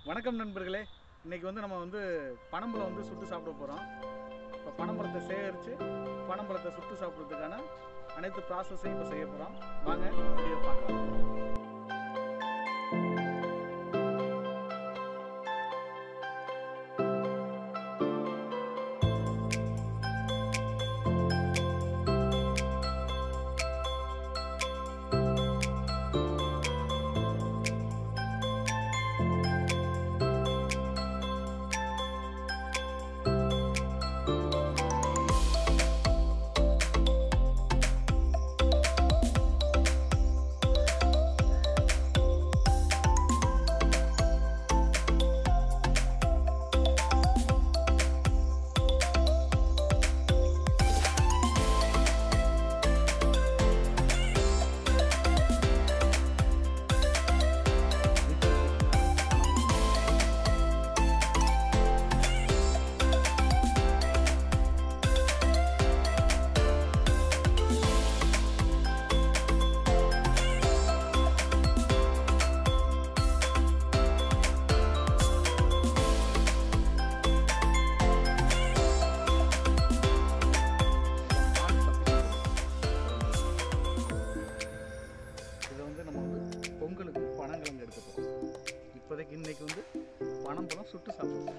வணக்கம் நண்பர்களே இன்னைக்கு வந்து நம்ம வந்து பனம்பழம் வந்து சுட்டு சாப்பிட போகிறோம் இப்போ பனம்பழத்தை சேகரித்து பனம்பழத்தை சுட்டு சாப்பிட்றதுக்கான அனைத்து ப்ராசஸையும் இப்போ செய்ய போகிறோம் வாங்க வீடியோ பார்க்கலாம் இதை வந்து நம்ம வந்து பொங்கலுக்கு பனங்கிழங்கு எடுக்க போகிறோம் இப்போதைக்கு இன்னைக்கு வந்து பனம்பழம் சுட்டு சாப்பிடுவோம்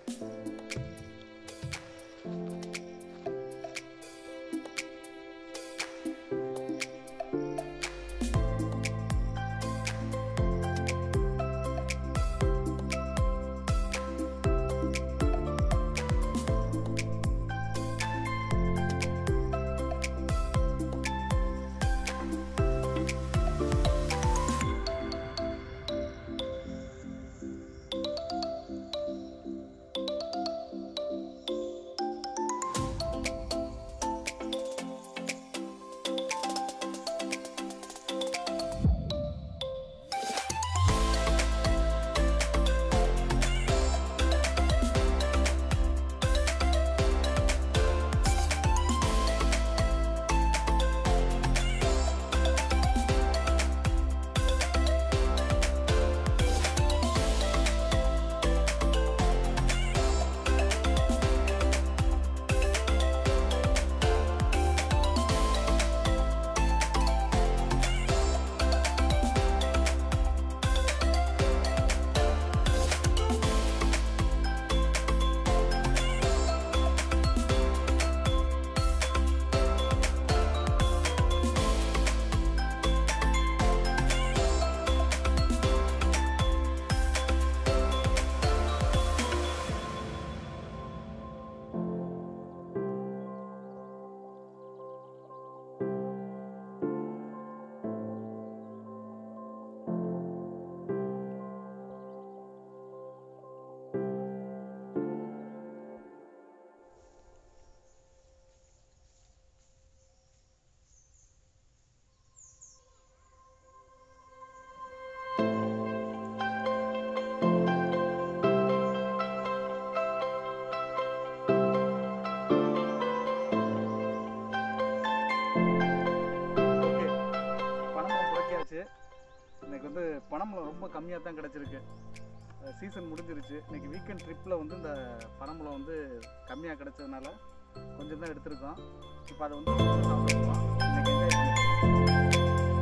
ஓகே பனம்பழம் புறக்கியாச்சு இன்னைக்கு வந்து பனம்பழம் ரொம்ப கம்மியாக தான் கிடச்சிருக்கு சீசன் முடிஞ்சிருச்சு இன்னைக்கு வீக்கெண்ட் ட்ரிப்பில் வந்து இந்த பனம்பழம் வந்து கம்மியாக கிடச்சதுனால கொஞ்சம் தான் எடுத்திருக்கோம் இப்போ அதை வந்து சுட்டு சாப்பிட போகிறோம் இன்னைக்கு enjoy பண்ண போறோம்.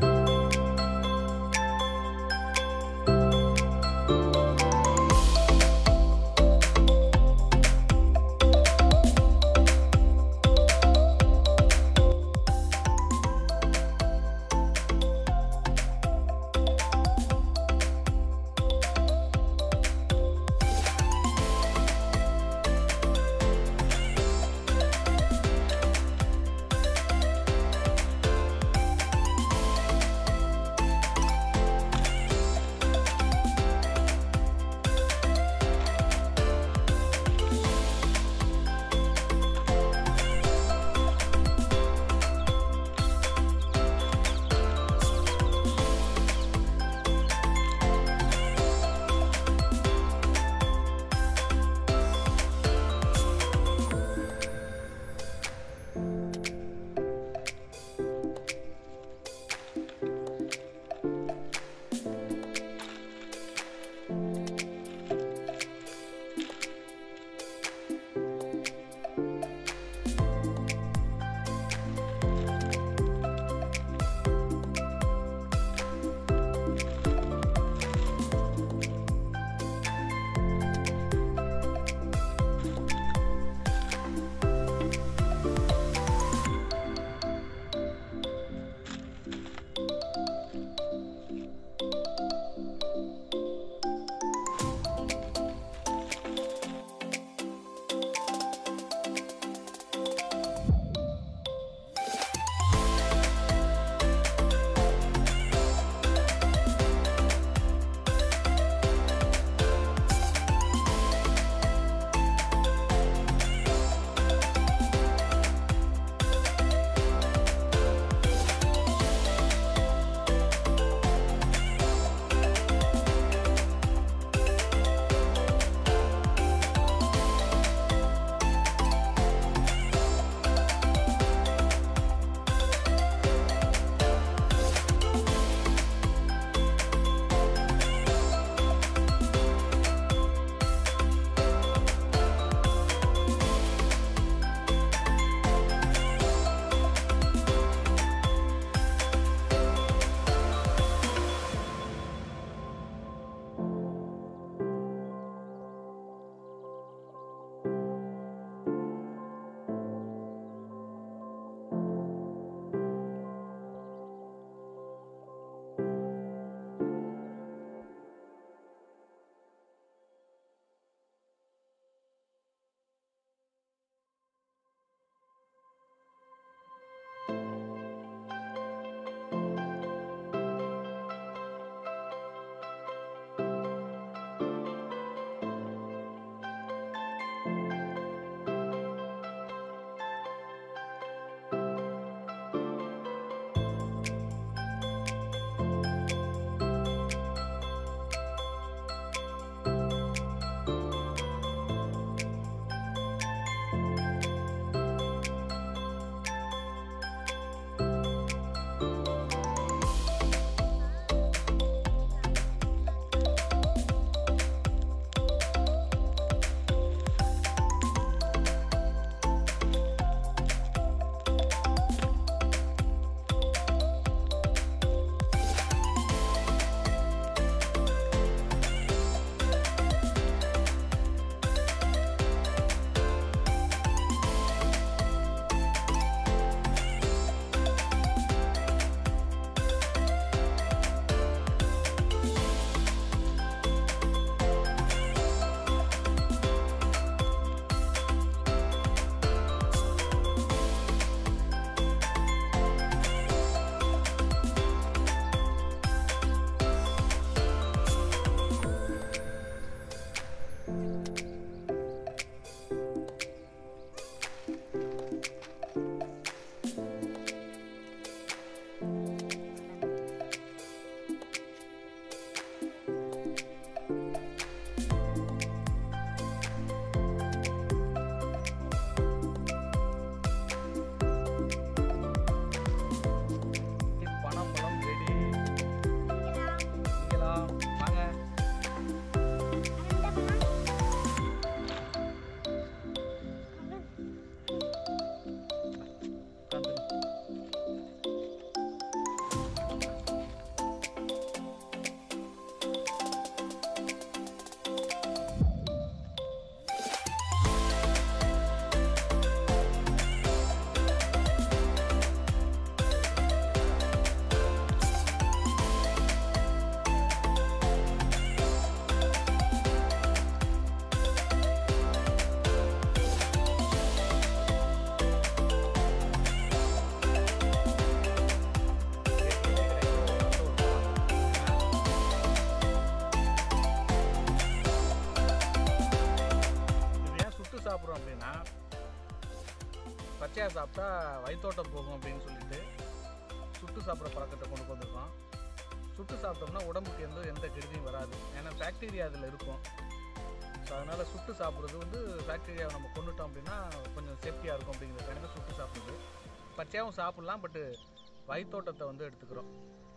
அப்படின்னா பச்சையாக சாப்பிட்டா வயிற்றோட்டம் போகும் அப்படின்னு சொல்லிட்டு சுட்டு சாப்பிட்ற பழக்கத்தை கொண்டு வந்திருக்கோம் சுட்டு சாப்பிட்டோம்னா உடம்புக்கு எந்த எந்த கெடுதியும் வராது ஏன்னா பாக்டீரியா அதில் இருக்கும் ஸோ அதனால் சுட்டு சாப்பிட்றது வந்து பாக்டீரியாவை நம்ம கொண்டுட்டோம் அப்படின்னா கொஞ்சம் சேஃப்டியாக இருக்கும் அப்படிங்கிறதுக்காக சுட்டு சாப்பிட்றது பச்சையாகவும் சாப்பிட்லாம் பட்டு வயிற்றோட்டத்தை வந்து எடுத்துக்கிறோம்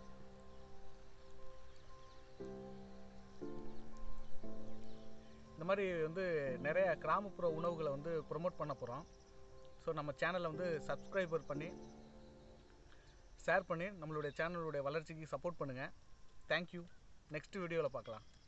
இந்த மாதிரி வந்து நிறைய கிராமப்புற உணவுகளை வந்து ப்ரொமோட் பண்ண போகிறோம் ஸோ நம்ம சேனலை வந்து சப்ஸ்கிரைபர் பண்ணி ஷேர் பண்ணி நம்மளுடைய சேனலுடைய வளர்ச்சிக்கு சப்போர்ட் பண்ணுங்கள் தேங்க்யூ நெக்ஸ்ட் வீடியோவில் பார்க்கலாம்